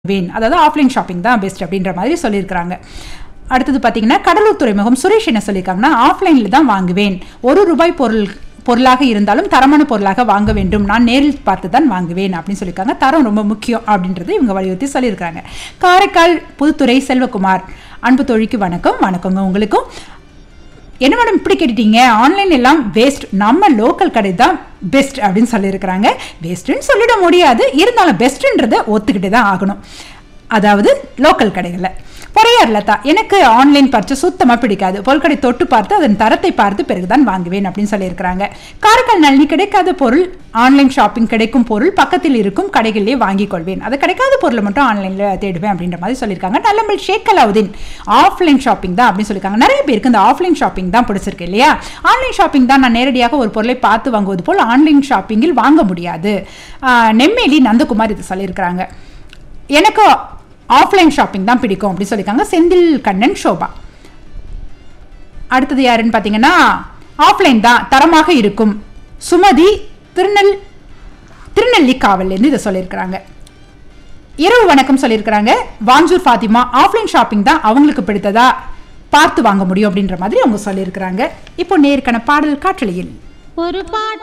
van அதாவது offline shopping தான் best அப்படின்ற மாதிரி சொல்லியிருக்கிறாங்க அடுத்தது பார்த்தீங்கன்னா கடலூர் துறைமுகம் சுரேஷ் என்ன சொல்லியிருக்காங்கன்னா ஆஃப்லைனில் தான் வாங்குவேன் ஒரு ரூபாய் பொருள் பொருளாக இருந்தாலும் தரமான பொருளாக வாங்க வேண்டும் நான் நேரில் பார்த்து தான் வாங்குவேன் அப்படின்னு சொல்லியிருக்காங்க தரம் ரொம்ப முக்கியம் அப்படின்றத இவங்க வலியுறுத்தி சொல்லியிருக்காங்க காரைக்கால் புதுத்துறை செல்வகுமார் அன்பு தோழிக்கு வணக்கம் வணக்கங்க உங்களுக்கும் என்ன மேடம் இப்படி கேட்டுட்டீங்க ஆன்லைன் எல்லாம் வேஸ்ட் நம்ம லோக்கல் கடை தான் பெஸ்ட் அப்படின்னு சொல்லியிருக்கிறாங்க பெஸ்ட்டுன்னு சொல்லிட முடியாது இருந்தாலும் பெஸ்ட்டுன்றதை ஒத்துக்கிட்டு தான் ஆகணும் அதாவது லோக்கல் கடைகளில் பொறையார் லதா எனக்கு ஆன்லைன் பர்ச்சேஸ் சுத்தமாக பிடிக்காது பொருட்களை தொட்டு பார்த்து அதன் தரத்தை பார்த்து பிறகுதான் வாங்குவேன் அப்படின்னு சொல்லியிருக்கிறாங்க காரைக்கால் நளினி கிடைக்காத பொருள் ஆன்லைன் ஷாப்பிங் கிடைக்கும் பொருள் பக்கத்தில் இருக்கும் கடைகளிலே வாங்கிக் கொள்வேன் அது கிடைக்காத பொருளை மட்டும் ஆன்லைனில் தேடுவேன் அப்படின்ற மாதிரி சொல்லியிருக்காங்க நல்லமல் ஷேக் அலாவுதீன் ஆஃப்லைன் ஷாப்பிங் தான் அப்படின்னு சொல்லியிருக்காங்க நிறைய பேருக்கு இந்த ஆஃப்லைன் ஷாப்பிங் தான் பிடிச்சிருக்கு இல்லையா ஆன்லைன் ஷாப்பிங் தான் நான் நேரடியாக ஒரு பொருளை பார்த்து வாங்குவது போல் ஆன்லைன் ஷாப்பிங்கில் வாங்க முடியாது ஆஹ் நெம்மேலி நந்தகுமார் இது சொல்லியிருக்கிறாங்க எனக்கு ஆஃப்லைன் ஷாப்பிங் தான் பிடிக்கும் அப்படின்னு சொல்லியிருக்காங்க செந்தில் கண்ணன் ஷோபா அடுத்தது யாருன்னு பார்த்தீங்கன்னா ஆஃப்லைன் தான் தரமாக இருக்கும் சுமதி திருநெல் திருநெல்லி காவல்லேருந்து இதை சொல்லியிருக்கிறாங்க இரவு வணக்கம் சொல்லியிருக்கிறாங்க வாஞ்சூர் ஃபாத்திமா ஆஃப்லைன் ஷாப்பிங் தான் அவங்களுக்கு பிடித்ததா பார்த்து வாங்க முடியும் அப்படின்ற மாதிரி அவங்க சொல்லியிருக்கிறாங்க இப்போ நேருக்கான பாடல் காற்றலையில் ஒரு பாட்டு